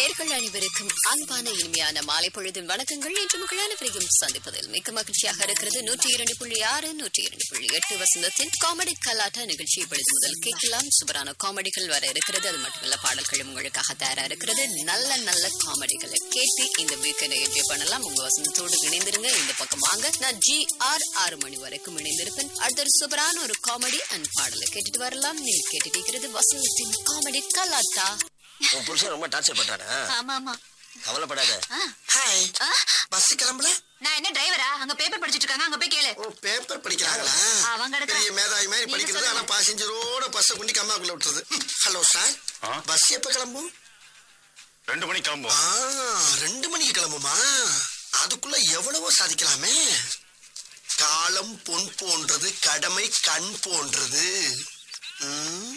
நேர்கள் அனைவருக்கும் அன்பான இனிமையான மாலை பொழுதின் வணக்கங்கள் இன்று மக்கள் அனைவரையும் சந்திப்பதில் மிக்க மகிழ்ச்சியாக இருக்கிறது நூற்றி இரண்டு புள்ளி ஆறு நூற்றி இரண்டு புள்ளி எட்டு வசந்தத்தின் காமெடி கலாட்டா நிகழ்ச்சி இப்பொழுது முதல் கேட்கலாம் சூப்பரான காமெடிகள் வர இருக்கிறது அது மட்டுமல்ல பாடல்களும் உங்களுக்காக தயாரா இருக்கிறது நல்ல நல்ல காமெடிகளை கேட்டு இந்த வீக்கெண்டை என்ஜாய் பண்ணலாம் உங்க வசந்தத்தோடு இணைந்திருங்க இந்த பக்கம் வாங்க நான் ஜி ஆர் ஆறு மணி வரைக்கும் இணைந்திருப்பேன் அடுத்த ஒரு சூப்பரான ஒரு காமெடி அண்ட் பாடலை கேட்டுட்டு வரலாம் நீ கேட்டுட்டு இருக்கிறது வசந்தத்தின் காமெடி கலாட்டா உன் புருஷன் ரொம்ப டார்ச்சர் பண்றானா ஆமா ஆமா கவலைப்படாத ஆ. ஹாய் ஆ, பஸ் கிளம்பல நான் என்ன டிரைவரா அங்க பேப்பர் படிச்சிட்டு இருக்காங்க அங்க போய் கேளு ஓ பேப்பர் படிக்கிறாங்களா அவங்க எடுக்க- பெரிய மேதாவி மாதிரி நீங்க படிக்கிறது ஆனா சொல்லுங்க. பாசஞ்சரோட பஸ் குண்டி கம்மாக்குள்ள விட்டுறது ஹலோ சார் ஆ? பஸ் எப்ப கிளம்பும் ரெண்டு மணிக்கு ஆ கிளம்புவோம் ரெண்டு மணிக்கு கிளம்புமா அதுக்குள்ள எவ்வளவோ சாதிக்கலாமே காலம் பொன் போன்றது கடமை கண் போன்றது ம்.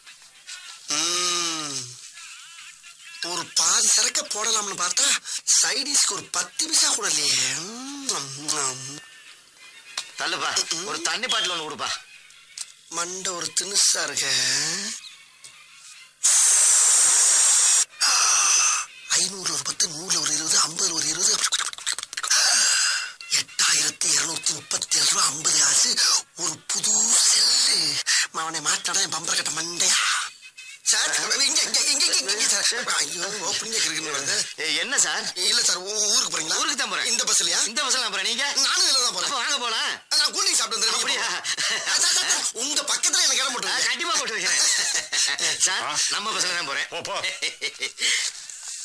ம். ஒரு பாதி சரக்க போடலாம்னு பார்த்தா சைடிஸ்க்கு ஒரு பத்து பைசா கூட இல்லையே ம். தள்ளுப்பா ஒரு தண்ணி பாட்டில் ஒன்று கொடுப்பா மண்டை ஒரு திணுசா இருக்க ஐநூறுல ஒரு பத்து நூறுல ஒரு இருபது ஐம்பதுல ஒரு இருபது எட்டாயிரத்தி இருநூத்தி முப்பத்தி ஏழு ரூபா ஐம்பது காசு ஒரு புது செல்லு அவனை மாட்டாடா என் பம்பர கட்ட மண்டையா சார் இங்க இங்க இங்க இங்க இங்க சார் ஐயோ ஓப்பனிங்க இருக்குன்னு வருது ஏய், என்ன சார் இல்ல சார் ஊ- ஊருக்கு போறீங்களா ஊருக்கு தான் போறேன். இந்த பஸ்லயா இந்த பஸ்ல போறேன் நீங்க நானும் இதுல தான் அப்ப போறேன் வாங்க போலாம் நான் கூலி சாப்பிட்டு வந்துடுறேன் அப்படியா? சார், சார், சார், உங்க பக்கத்துல எனக்கு இடம் ஆ, போட்டு கண்டிப்பா போட்டு வைக்கிறேன் சார் ஆ. நம்ம பஸ்ல தான் போறேன் போ, போ.